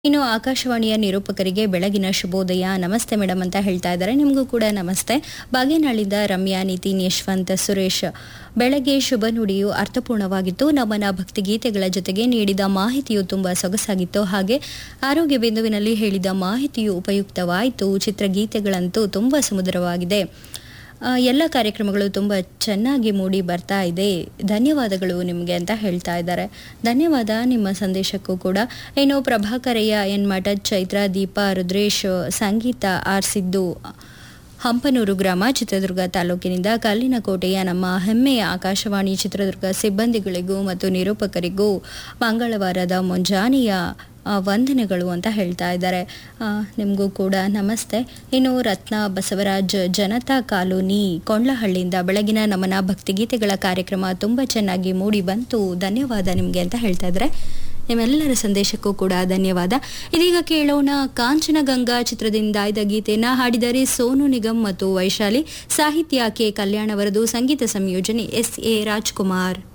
ಇನ್ನು ಆಕಾಶವಾಣಿಯ ನಿರೂಪಕರಿಗೆ ಬೆಳಗಿನ ಶುಭೋದಯ ನಮಸ್ತೆ ಮೇಡಮ್ ಅಂತ ಹೇಳ್ತಾ ಇದ್ದಾರೆ ನಿಮಗೂ ಕೂಡ ನಮಸ್ತೆ ಬಾಗೇನಾಳಿಂದ ರಮ್ಯಾ ನಿತಿನ್ ಯಶವಂತ್ ಸುರೇಶ್ ಬೆಳಗ್ಗೆ ಶುಭ ನುಡಿಯು ಅರ್ಥಪೂರ್ಣವಾಗಿತ್ತು ನಮನ ಭಕ್ತಿಗೀತೆಗಳ ಜೊತೆಗೆ ನೀಡಿದ ಮಾಹಿತಿಯು ತುಂಬಾ ಸೊಗಸಾಗಿತ್ತು ಹಾಗೆ ಆರೋಗ್ಯ ಬಿಂದುವಿನಲ್ಲಿ ಹೇಳಿದ ಮಾಹಿತಿಯು ಉಪಯುಕ್ತವಾಯಿತು ಚಿತ್ರಗೀತೆಗಳಂತೂ ತುಂಬಾ ಸುಮಧುರವಾಗಿದೆ ಆ, ಎಲ್ಲ ಕಾರ್ಯಕ್ರಮಗಳು ತುಂಬ ಚೆನ್ನಾಗಿ ಮೂಡಿ ಬರ್ತಾ ಇದೆ ಧನ್ಯವಾದಗಳು ನಿಮಗೆ ಅಂತ ಹೇಳ್ತಾ ಇದ್ದಾರೆ ಧನ್ಯವಾದ ನಿಮ್ಮ ಸಂದೇಶಕ್ಕೂ ಕೂಡ ಇನ್ನು ಪ್ರಭಾಕರಯ್ಯ ಎನ್ ಮಠ ಚೈತ್ರ ದೀಪ ರುದ್ರೇಶ್ ಸಂಗೀತ ಆರ್ ಸಿದ್ದು ಹಂಪನೂರು ಗ್ರಾಮ ಚಿತ್ರದುರ್ಗ ತಾಲೂಕಿನಿಂದ ಕಲ್ಲಿನ ಕೋಟೆಯ ನಮ್ಮ ಹೆಮ್ಮೆಯ ಆಕಾಶವಾಣಿ ಚಿತ್ರದುರ್ಗ ಸಿಬ್ಬಂದಿಗಳಿಗೂ ಮತ್ತು ನಿರೂಪಕರಿಗೂ ಮಂಗಳವಾರದ ಮುಂಜಾನೆಯ ಆ, ವಂದನೆಗಳು ಅಂತ ಹೇಳ್ತಾ ಇದ್ದಾರೆ ಆ, ನಿಮಗೂ ಕೂಡ ನಮಸ್ತೆ ಇನ್ನು ರತ್ನ ಬಸವರಾಜ್ ಜನತಾ ಕಾಲೋನಿ ಕೊಂಡ್ಲಹಳ್ಳಿಯಿಂದ ಬೆಳಗಿನ ನಮನ ಭಕ್ತಿಗೀತೆಗಳ ಕಾರ್ಯಕ್ರಮ ತುಂಬ ಚೆನ್ನಾಗಿ ಮೂಡಿ ಬಂತು ಧನ್ಯವಾದ ನಿಮಗೆ ಅಂತ ಹೇಳ್ತಾ ಇದ್ದಾರೆ ನಿಮ್ಮೆಲ್ಲರ ಸಂದೇಶಕ್ಕೂ ಕೂಡ ಧನ್ಯವಾದ ಇದೀಗ ಕೇಳೋಣ ಕಾಂಚನಗಂಗಾ ಚಿತ್ರದಿಂದ ಆಯ್ದ ಗೀತೆಯನ್ನ ಹಾಡಿದರೆ ಸೋನು ನಿಗಮ್ ಮತ್ತು ವೈಶಾಲಿ ಸಾಹಿತ್ಯ ಕೆ ಕಲ್ಯಾಣವರದು ಸಂಗೀತ ಸಂಯೋಜನೆ ಎಸ್ ಎ ರಾಜ್ಕುಮಾರ್